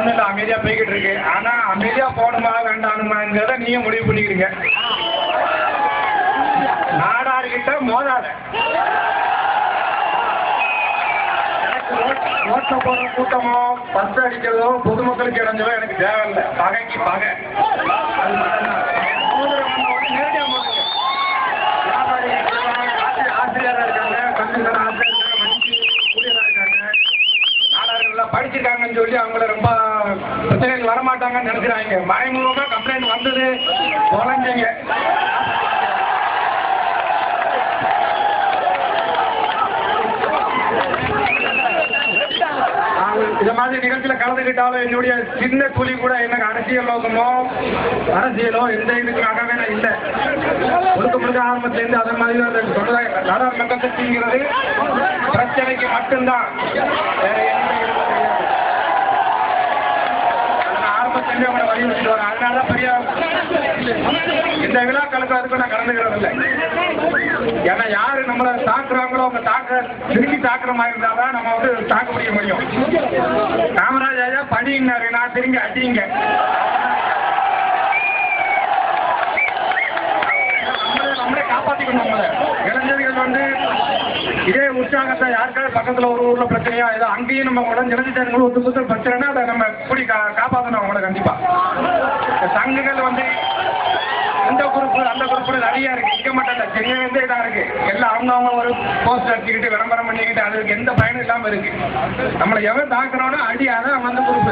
ஒண்ணும் இல்ல அமைதியா போய்கிட்டு இருக்கு ஆனா அமைதியா போகணுமா வேண்டானுமாங்கிறத நீங்க முடிவு பண்ணிக்கிறீங்க நாடார்கிட்ட மோதாத எனக்கு ஓட்- ஓட்ட போற கூட்டமோ பஸ் அடிக்கிறதோ பொதுமக்களுக்கு இடைஞ்சலோ எனக்கு தேவையில்லை பகைக்கு பகை அது மட்டும்தான். மோதிரம் வந்த உடனே நேரடியா மோதுங்க. வியாபாரி இருக்காங்க, ஆசி- ஆசிரியரா இருக்காங்க கல்வித்தர ஆசிரியர் இருக்காங்க வங்கி ஊழியரா இருக்காங்க நாடார்கள்லாம் படிச்சிருக்காங்கன்னு சொல்லி அவங்கள ரொம்ப பிரச்சனைகள் வரமாட்டாங்கன்னு நினைக்கிறாங்க மறைமுகமா கம்ப்ளைண்ட் வந்தது தொலைஞ்சீங்க நான் இந்த மாதிரி நிகழ்ச்சியில கலந்துக்கிட்டாலும் என்னுடைய சின்ன துளி கூட எனக்கு அரசியல் நோக்கமோ அரசியலோ எந்த இதுக்காகவே நான் இல்லை முழுக்க முழுக்க ஆரம்பத்திலேருந்து அதே மாதிரி தான் சொல்றேன் நாடாளுமன்ற கட்சிங்கிறது பிரச்சனைக்கு மட்டும்தான் வேற எந்த இதுவும் கிடையாது. நான் ஆரம்பத்திலேருந்து அவனை வலியுறுத்திட்டு வரேன் அதனால தான் பெரிய இந்த விழாக்களுக்கு அதுக்கும் நான் கலந்துக்கிறது இல்லை ஏன்னா யாரு நம்மளை தாக்குறாங்களோ அவங்க தாக்க திருப்பி தாக்குற மாதிரி இருந்தாதான் நம்ம வந்து தாக்க முடிய முடியும் காமராஜ் ஐயா படிங்கன்னாரு நான் திரும்பி அடிங்க நம்மளே நம்மளே காப்பாத்திக்கணும் நம்மளை இளைஞர்கள் வந்து இதே உற்சாகத்தை யாருக்காவது பக்கத்துல ஒரு ஊர்ல பிரச்சனையா ஏதோ அங்கேயும் நம்ம உடனே இளைஞர்கள் ஒத்து ஒத்து பிரச்சனைனா அதை நம்ம எப்படி கா- காப்பாத்தணும் அவங்கள கண்டிப்பா இந்த சங்கங்கள் வந்து இந்த குரூப் அந்த குரூப் நிறைய இருக்கு இங்க மட்டும் இல்ல சென்னை வந்து இதா இருக்கு எல்லாம் அவங்க அவங்க ஒரு போஸ்ட் அடிச்சுக்கிட்டு விளம்பரம் பண்ணிக்கிட்டு அதுக்கு எந்த பயனும் இல்லாம இருக்கு நம்மளை எவன் தாக்குறானோ அடி அதான் அந்த குரூப்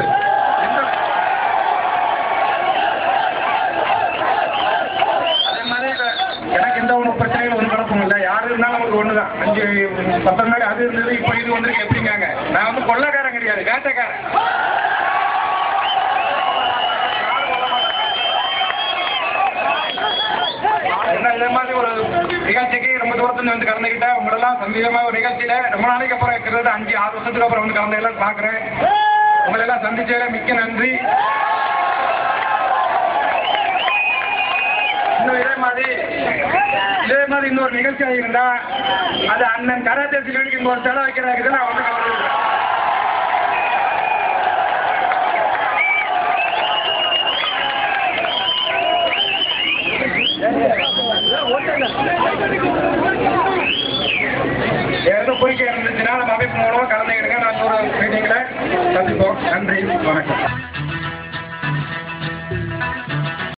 அதே மாதிரி இப்ப எனக்கு எந்த ஒரு பிரச்சனைகளும் ஒரு குழப்பம் இல்லை யாரு இருந்தாலும் நமக்கு ஒண்ணுதான் அஞ்சு பத்து முன்னாடி அது இருந்தது இப்போ இது வந்திருக்கு எப்படிங்காங்க நான் வந்து கொள்ளக்காரன் கிடையாது வேட்டைக்காரன் என்ன இதே மாதிரி ஒரு நிகழ்ச்சிக்கு ரொம்ப தூரத்துல வந்து கலந்துக்கிட்டேன் உங்களெல்லாம் சந்தீகமா ஒரு நிகழ்ச்சியில ரொம்ப நாளைக்கு அப்புறம் இருக்கிறது அஞ்சு ஆறு வருஷத்துக்கு அப்புறம் வந்து கலந்து எல்லாம் பாக்குறேன் உங்களை எல்லாம் சந்திச்சதுல மிக்க நன்றி இன்னும் இதே மாதிரி இதே மாதிரி இன்னொரு நிகழ்ச்சி இருந்தா அது அண்ணன் கராத்தே சிலுவைக்கு இங்க ஒரு சிலை வைக்கிறாங்க நான் வந்து கலந்துக்கிறேன் எதுவும் கோரிக்கை இருந்துச்சுன்னா நம்ம அமைப்பு மூலமா கலந்துக்கிடுங்க நான் ஒரு மீட்டிங்ல சந்திப்போம் நன்றி வணக்கம்